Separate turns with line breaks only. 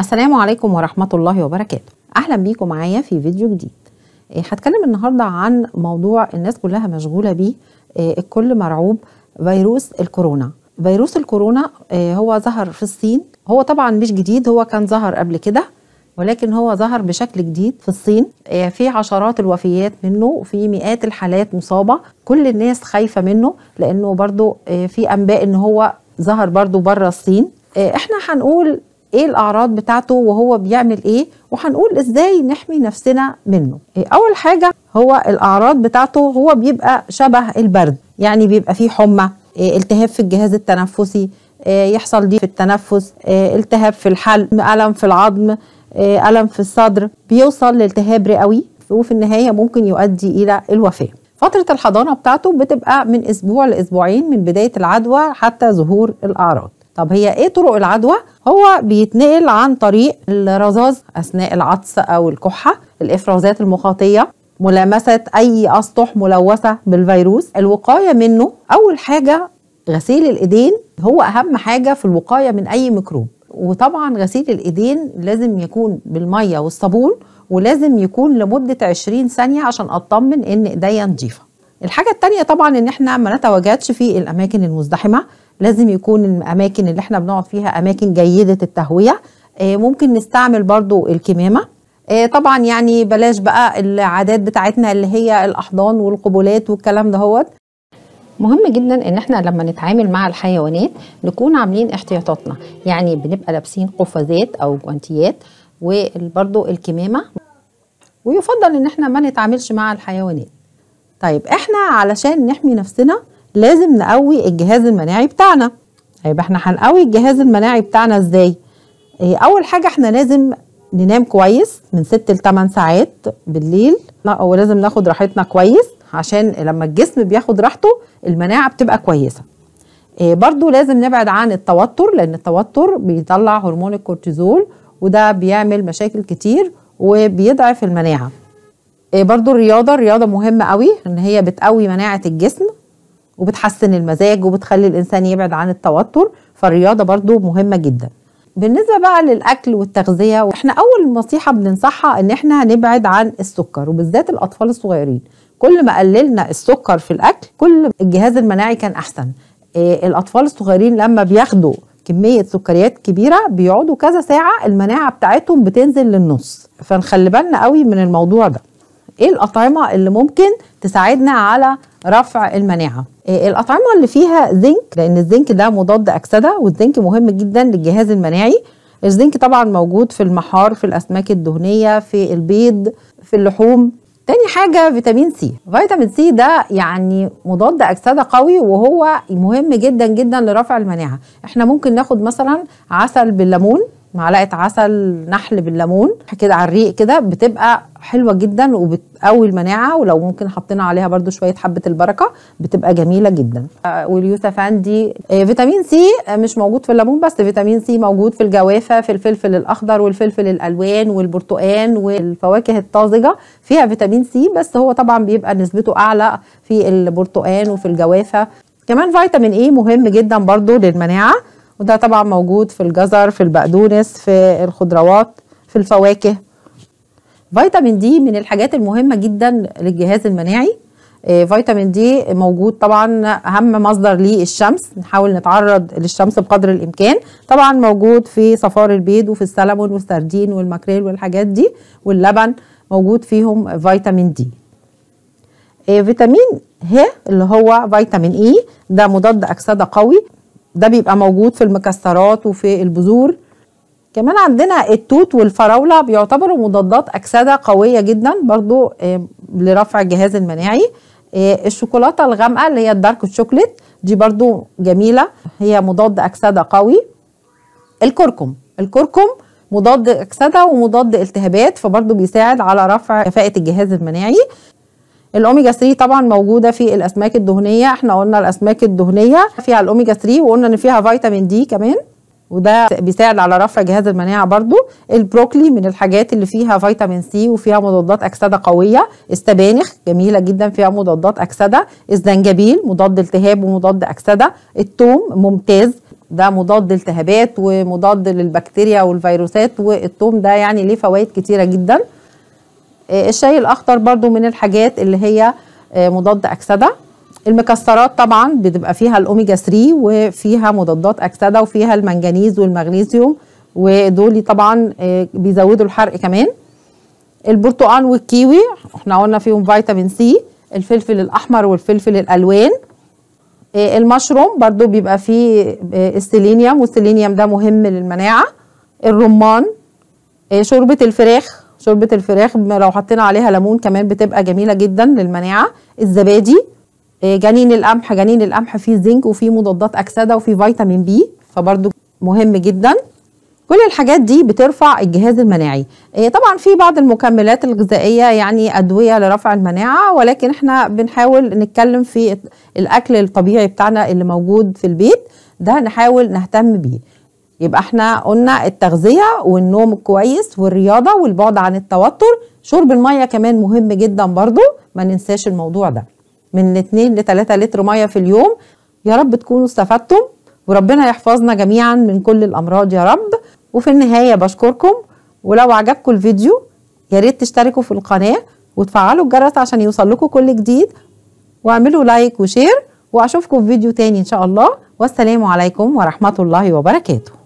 السلام عليكم ورحمة الله وبركاته أهلا بيكم معايا في فيديو جديد إيه، هتكلم النهاردة عن موضوع الناس كلها مشغولة بيه إيه، الكل مرعوب فيروس الكورونا فيروس الكورونا إيه، هو ظهر في الصين هو طبعا مش جديد هو كان ظهر قبل كده ولكن هو ظهر بشكل جديد في الصين إيه، في عشرات الوفيات منه وفي مئات الحالات مصابة كل الناس خايفة منه لأنه برضو إيه، في أنباء إن هو ظهر برضو بره الصين إيه، احنا هنقول ايه الاعراض بتاعته وهو بيعمل ايه وهنقول ازاي نحمي نفسنا منه إيه اول حاجه هو الاعراض بتاعته هو بيبقى شبه البرد يعني بيبقى فيه حمى إيه التهاب في الجهاز التنفسي إيه يحصل ضيق في التنفس إيه التهاب في الحلق الم في العظم إيه الم في الصدر بيوصل لالتهاب رئوي وفي النهايه ممكن يؤدي الى الوفاه فترة الحضانة بتاعته بتبقى من أسبوع لأسبوعين من بداية العدوى حتى ظهور الأعراض طب هي ايه طرق العدوى هو بيتنقل عن طريق الرذاذ اثناء العطس او الكحه الافرازات المخاطيه ملامسه اي اسطح ملوثه بالفيروس الوقايه منه اول حاجه غسيل الايدين هو اهم حاجه في الوقايه من اي ميكروب وطبعا غسيل الايدين لازم يكون بالميه والصابون ولازم يكون لمده 20 ثانيه عشان اطمن ان ايديا نظيفه الحاجه الثانيه طبعا ان احنا ما نتواجدش في الاماكن المزدحمه لازم يكون الاماكن اللي احنا بنقعد فيها اماكن جيده التهويه آه، ممكن نستعمل برضو الكمامه آه، طبعا يعني بلاش بقى العادات بتاعتنا اللي هي الاحضان والقبلات والكلام دهوت مهم جدا ان احنا لما نتعامل مع الحيوانات نكون عاملين احتياطاتنا يعني بنبقى لابسين قفازات او جوانتيات وبرضو الكمامه ويفضل ان احنا ما نتعاملش مع الحيوانات طيب احنا علشان نحمي نفسنا لازم نقوي الجهاز المناعي بتاعنا طيب احنا هنقوي الجهاز المناعي بتاعنا ازاي إيه اول حاجه احنا لازم ننام كويس من 6 ل 8 ساعات بالليل لا، ولازم ناخد راحتنا كويس عشان لما الجسم بياخد راحته المناعه بتبقى كويسه إيه برضو لازم نبعد عن التوتر لان التوتر بيطلع هرمون الكورتيزول وده بيعمل مشاكل كتير وبيضعف المناعه إيه برضو الرياضه الرياضه مهمه قوي ان هي بتقوي مناعه الجسم وبتحسن المزاج وبتخلي الانسان يبعد عن التوتر فالرياضه برضو مهمه جدا بالنسبه بقى للاكل والتغذيه احنا اول نصيحه بننصحها ان احنا نبعد عن السكر وبالذات الاطفال الصغيرين كل ما قللنا السكر في الاكل كل الجهاز المناعي كان احسن إيه الاطفال الصغيرين لما بياخدوا كميه سكريات كبيره بيقعدوا كذا ساعه المناعه بتاعتهم بتنزل للنص فنخلي بالنا قوي من الموضوع ده ايه الاطعمه اللي ممكن تساعدنا على رفع المناعه إيه الاطعمه اللي فيها زنك لان الزنك ده مضاد اكسده والزنك مهم جدا للجهاز المناعي الزنك طبعا موجود في المحار في الاسماك الدهنيه في البيض في اللحوم تاني حاجة فيتامين سي فيتامين سي ده يعني مضاد أكسدة قوي وهو مهم جدا جدا لرفع المناعة احنا ممكن ناخد مثلا عسل بالليمون معلقه عسل نحل بالليمون كده على الريق كده بتبقى حلوه جدا وبتقوي المناعه ولو ممكن حطينا عليها برده شويه حبه البركه بتبقى جميله جدا آه، واليوسفندي آه، فيتامين سي آه، مش موجود في الليمون بس فيتامين سي موجود في الجوافه في الفلفل الاخضر والفلفل الالوان والبرتقان والفواكه الطازجه فيها فيتامين سي بس هو طبعا بيبقى نسبته اعلى في البرتقان وفي الجوافه كمان فيتامين اي مهم جدا برضو للمناعه وده طبعا موجود في الجزر في البقدونس في الخضروات في الفواكه فيتامين دي من الحاجات المهمة جدا للجهاز المناعي آه، فيتامين دي موجود طبعا اهم مصدر ليه الشمس نحاول نتعرض للشمس بقدر الامكان طبعا موجود في صفار البيض وفي السلمون والسردين والماكريل والحاجات دي واللبن موجود فيهم فيتامين دي آه، فيتامين ه اللي هو فيتامين اي ده مضاد اكسده قوي ده بيبقى موجود في المكسرات وفي البذور كمان عندنا التوت والفراولة بيعتبروا مضادات أكسدة قوية جدا برضو آه، لرفع الجهاز المناعي آه، الشوكولاتة الغامقة اللي هي الدارك شوكليت دي برضو جميلة هي مضاد أكسدة قوي الكركم الكركم مضاد أكسدة ومضاد التهابات فبرضو بيساعد على رفع كفاءة الجهاز المناعي الاوميجا 3 طبعا موجوده في الاسماك الدهنيه احنا قلنا الاسماك الدهنيه فيها الاوميجا 3 وقلنا ان فيها فيتامين دي كمان وده بيساعد على رفع جهاز المناعه برضو البروكلي من الحاجات اللي فيها فيتامين سي وفيها مضادات اكسده قويه السبانخ جميله جدا فيها مضادات اكسده الزنجبيل مضاد التهاب ومضاد اكسده الثوم ممتاز ده مضاد التهابات ومضاد للبكتيريا والفيروسات والثوم ده يعني ليه فوائد كتيره جدا آه، الشاي الاخضر برضو من الحاجات اللي هي آه، مضاد اكسده المكسرات طبعا بتبقى فيها الاوميجا 3 وفيها مضادات اكسده وفيها المنجنيز والمغنيسيوم ودول طبعا آه، بيزودوا الحرق كمان البرتقال والكيوي احنا قلنا فيهم فيتامين سي الفلفل الاحمر والفلفل الالوان آه، المشروم برضو بيبقى فيه آه، السيلينيوم والسيلينيوم ده مهم للمناعه الرمان آه، شوربه الفراخ شوربه الفراخ لو حطينا عليها ليمون كمان بتبقى جميله جدا للمناعه الزبادي آه، جنين القمح جنين القمح فيه زنك وفيه مضادات اكسده وفيه فيتامين بي فبرضو مهم جدا كل الحاجات دي بترفع الجهاز المناعي إيه طبعا في بعض المكملات الغذائيه يعني ادويه لرفع المناعه ولكن احنا بنحاول نتكلم في الاكل الطبيعي بتاعنا اللي موجود في البيت ده نحاول نهتم بيه يبقى احنا قلنا التغذيه والنوم الكويس والرياضه والبعد عن التوتر شرب الميه كمان مهم جدا برضو ما ننساش الموضوع ده من 2 ل 3 لتر ميه في اليوم يا رب تكونوا استفدتم وربنا يحفظنا جميعا من كل الامراض يا رب وفي النهايه بشكركم ولو عجبكم الفيديو يا ريت تشتركوا في القناه وتفعلوا الجرس عشان يوصل لكم كل جديد واعملوا لايك وشير واشوفكم في فيديو تاني ان شاء الله والسلام عليكم ورحمه الله وبركاته